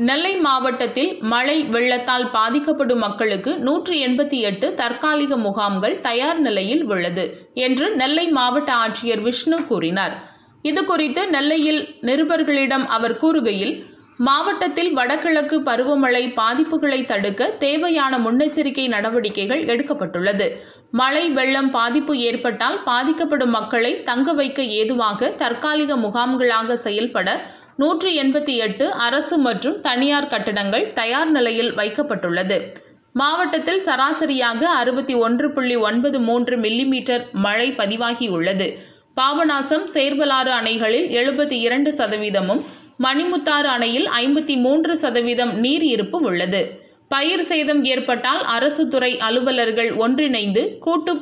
நெல்லை மாவட்டத்தில் மழை வெள்ளத்தால் பாதிக்கப்படும் மக்களுக்கு நூற்றி எண்பத்தி எட்டு தற்காலிக முகாம்கள் தயார் நிலையில் உள்ளது என்று நெல்லை மாவட்ட ஆட்சியர் விஷ்ணு கூறினார் இதுகுறித்து நெல்லையில் நிருபர்களிடம் அவர் கூறுகையில் மாவட்டத்தில் வடகிழக்கு பருவமழை பாதிப்புகளை தடுக்க தேவையான முன்னெச்சரிக்கை நடவடிக்கைகள் எடுக்கப்பட்டுள்ளது மழை வெள்ளம் பாதிப்பு ஏற்பட்டால் பாதிக்கப்படும் மக்களை தங்க வைக்க ஏதுவாக தற்காலிக முகாம்களாக செயல்பட நூற்றி எண்பத்தி எட்டு அரசு மற்றும் தனியார் கட்டடங்கள் தயார் நிலையில் வைக்கப்பட்டுள்ளது மாவட்டத்தில் சராசரியாக அறுபத்தி ஒன்று புள்ளி ஒன்பது மூன்று மில்லிமீட்டர் மழை பதிவாகியுள்ளது பாபநாசம் சேர்வலாறு அணைகளில் எழுபத்தி இரண்டு சதவீதமும் மணிமுத்தாறு அணையில் ஐம்பத்தி மூன்று சதவீதம் நீர் இருப்பு உள்ளது பயிர் சேதம் ஏற்பட்டால் அரசு துறை அலுவலர்கள் ஒன்றிணைந்து கூட்டு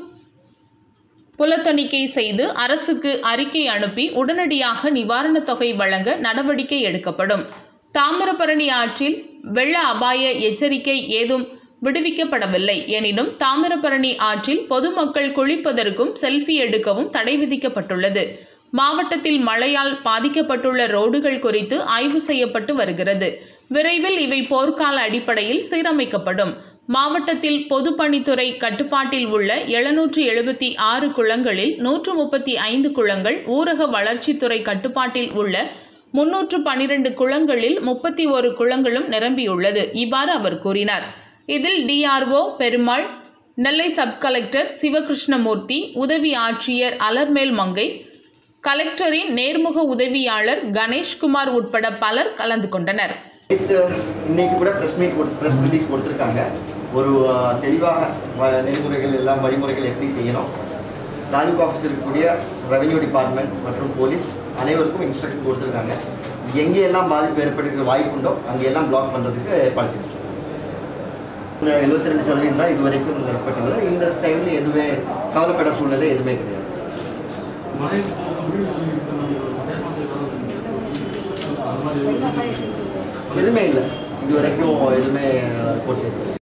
புலத்தணிக்கை செய்து அரசுக்கு அறிக்கை அனுப்பி உடனடியாக நிவாரணத் தொகை வழங்க நடவடிக்கை எடுக்கப்படும் தாமிரபரணி ஆற்றில் வெள்ள அபாய எச்சரிக்கை ஏதும் விடுவிக்கப்படவில்லை எனினும் தாமிரபரணி ஆற்றில் பொதுமக்கள் குளிப்பதற்கும் செல்ஃபி எடுக்கவும் தடை விதிக்கப்பட்டுள்ளது மாவட்டத்தில் மழையால் பாதிக்கப்பட்டுள்ள ரோடுகள் குறித்து ஆய்வு செய்யப்பட்டு வருகிறது விரைவில் இவை போர்க்கால அடிப்படையில் சீரமைக்கப்படும் மாவட்டத்தில் பொதுப்பணித்துறை கட்டுப்பாட்டில் உள்ள எழுநூற்று எழுபத்தி ஆறு குளங்களில் நூற்று முப்பத்தி ஐந்து குளங்கள் ஊரக வளர்ச்சித்துறை கட்டுப்பாட்டில் உள்ள முன்னூற்று பனிரெண்டு குளங்களில் முப்பத்தி ஒரு குளங்களும் நிரம்பியுள்ளது இவ்வாறு அவர் கூறினார் இதில் DRO Perumal Nellai sub collector Sivakrishnamoorthy உதவி ஆட்சியர் அலர்மேல் மங்கை கலெக்டரின் நேர்முக உதவியாளர் கணேஷ்குமார் உட்பட பலர் கலந்து கொண்டனர் நேத்து இன்னைக்கு கூட ப்ரெஸ் மீட் ப்ரெஸ் ரிலீஸ் கொடுத்துருக்காங்க ஒரு அஹ், தெளிவாக வ- நெறிமுறைகள் எல்லாம் வழிமுறைகள் எப்படி செய்யணும் தாலுகா ஆஃபீஸ் இருக்கக்கூடிய ரெவென்யூ டிபார்ட்மெண்ட் மற்றும் போலீஸ் அனைவருக்கும் இன்ஸ்ட்ரக்ஷன் கொடுத்துருக்காங்க எங்கே எல்லாம் பாதிப்பு ஏற்படுகிற வாய்ப்புண்டோ அங்கெல்லாம் பிளாக் பண்ணுறதுக்கு ஏற்பாடு செஞ்சுருக்கோம் எழுபத்தி ரெண்டு சதவீதம் தான் இது வரைக்கும் ஏற்பட்டுள்ளது இந்த டைமில் எதுவுமே கவலைப்பட சூழ்நிலை எதுவுமே கிடையாது மழை செயல்பாட்டு எதுவுமே இல்லை இது வரைக்கும் எதுவுமே ரிப்போர்ட் செய்யல